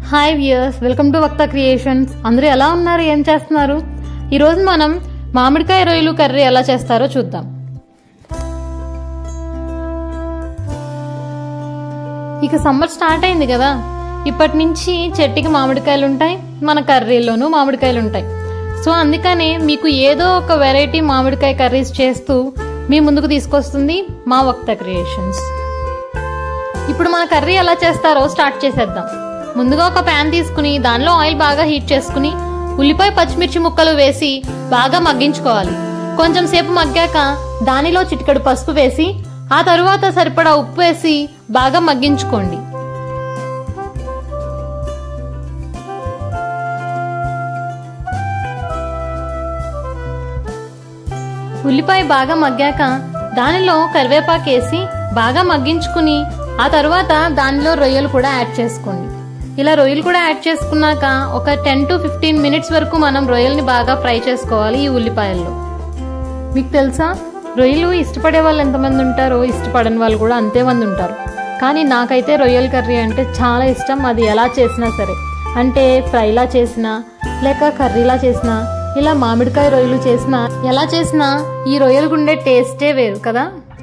hi viewers welcome to Vakta creations అందరూ ఎలా ఉన్నారు ఏం చేస్తున్నారు ఈరోజు మనం మామిడికాయ రొయ్యలు కర్రీ ఎలా చేస్తారో చూద్దాం ఇక సమ్మర్ స్టార్ట్ అయింది కదా ఇప్పటి నుంచి చెట్టుకి మామిడికాయలు ఉంటాయి మన కర్రీలోనూ మామిడికాయలు ఉంటాయి సో అందుకనే మీకు ఏదో ఒక వెరైటీ మామిడికాయ కర్రీస్ చేస్తూ మీ ముందుకు తీసుకొస్తుంది మా వక్త క్రియేషన్స్ ఇప్పుడు మన కర్రీ ఎలా చేస్తారో స్టార్ట్ చేసేద్దాం ముందుగా ఒక ప్యాన్ తీసుకుని దానిలో ఆయిల్ బాగా హీట్ చేసుకుని ఉల్లిపాయ పచ్చిమిర్చి ముక్కలు వేసి బాగా మగ్గించుకోవాలి కొంచెం సేపు మగ్గాక దానిలో చిటికెడు పసుపు వేసి ఆ తరువాత సరిపడా ఉప్పు వేసి బాగా మగ్గించుకోండి ఉల్లిపాయ బాగా మగ్గాక దానిలో కరివేపాకు వేసి బాగా మగ్గించుకుని ఆ తర్వాత దానిలో రొయ్యలు కూడా యాడ్ చేసుకోండి ఇలా రొయ్యలు కూడా యాడ్ చేసుకున్నాక ఒక టెన్ టు ఫిఫ్టీన్ మినిట్స్ వరకు మనం రొయ్యల్ని బాగా ఫ్రై చేసుకోవాలి ఈ ఉల్లిపాయల్లో మీకు తెలుసా రొయ్యలు ఇష్టపడే వాళ్ళు ఎంతమంది ఉంటారో ఇష్టపడని వాళ్ళు కూడా అంతే మంది ఉంటారు కానీ నాకైతే రొయ్యల కర్రీ అంటే చాలా ఇష్టం అది ఎలా చేసినా సరే అంటే ఫ్రైలా చేసినా లేక కర్రీలా చేసినా ఇలా మామిడికాయ రొయ్యలు చేసినా ఎలా చేసినా ఈ రొయ్యలకు ఉండే టేస్టే వేరు కదా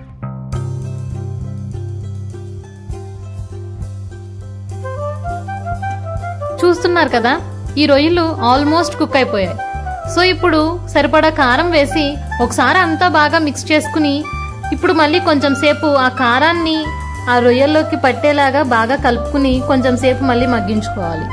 చూస్తున్నారు కదా ఈ రొయ్యలు ఆల్మోస్ట్ కుక్ అయిపోయాయి సో ఇప్పుడు సరిపడా కారం వేసి ఒకసారి అంతా బాగా మిక్స్ చేసుకుని ఇప్పుడు మళ్ళీ కొంచెం సేపు ఆ కారాన్ని ఆ రొయ్యల్లోకి పట్టేలాగా బాగా కలుపుకుని కొంచెం సేపు మళ్ళీ మగ్గించుకోవాలి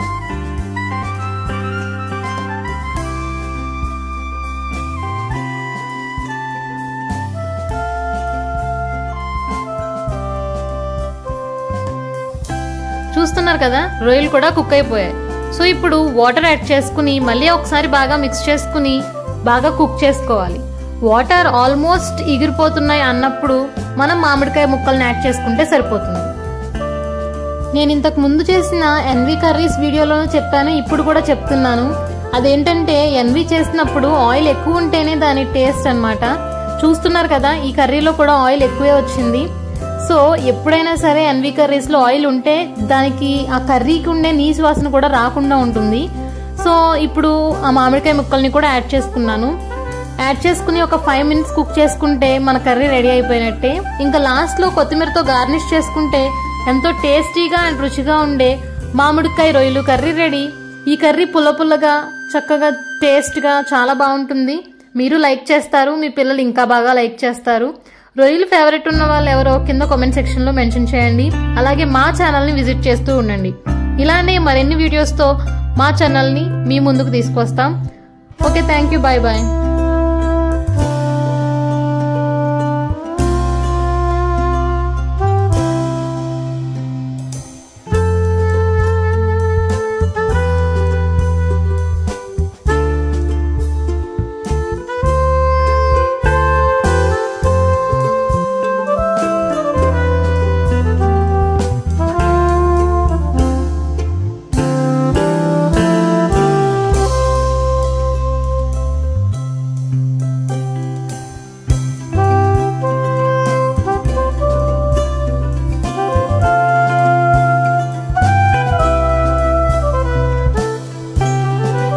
చూస్తున్నారు కదా రొయ్యలు కూడా కుక్ అయిపోయాయి సో ఇప్పుడు వాటర్ యాడ్ చేసుకుని మళ్ళీ ఒకసారి బాగా మిక్స్ చేసుకుని బాగా కుక్ చేసుకోవాలి వాటర్ ఆల్మోస్ట్ ఎగిరిపోతున్నాయి అన్నప్పుడు మనం మామిడికాయ ముక్కల్ని యాడ్ చేసుకుంటే సరిపోతుంది నేను ఇంతకు ముందు చేసిన ఎన్వి కర్రీస్ వీడియోలోనూ చెప్పాను ఇప్పుడు కూడా చెప్తున్నాను అదేంటంటే ఎన్వి చేసినప్పుడు ఆయిల్ ఎక్కువ ఉంటేనే దాని టేస్ట్ అన్నమాట చూస్తున్నారు కదా ఈ కర్రీలో కూడా ఆయిల్ ఎక్కువే వచ్చింది సో ఎప్పుడైనా సరే ఎన్వి కర్రీస్లో ఆయిల్ ఉంటే దానికి ఆ కర్రీకి ఉండే నీసు వాసన కూడా రాకుండా ఉంటుంది సో ఇప్పుడు ఆ మామిడికాయ ముక్కల్ని కూడా యాడ్ చేసుకున్నాను యాడ్ చేసుకుని ఒక ఫైవ్ మినిట్స్ కుక్ చేసుకుంటే మన కర్రీ రెడీ అయిపోయినట్టే ఇంకా లాస్ట్లో కొత్తిమీరతో గార్నిష్ చేసుకుంటే ఎంతో టేస్టీగా అండ్ రుచిగా ఉండే మామిడికాయ రొయ్యలు కర్రీ రెడీ ఈ కర్రీ పుల్ల పుల్లగా చక్కగా టేస్ట్గా చాలా బాగుంటుంది మీరు లైక్ చేస్తారు మీ పిల్లలు ఇంకా బాగా లైక్ చేస్తారు రొయ్యలు ఫేవరెట్ ఉన్న వాళ్ళు ఎవరో కింద కామెంట్ సెక్షన్లో మెన్షన్ చేయండి అలాగే మా ఛానల్ని విజిట్ చేస్తూ ఉండండి ఇలానే మరిన్ని వీడియోస్తో మా ఛానల్ని మీ ముందుకు తీసుకొస్తాం okay thank you bye bye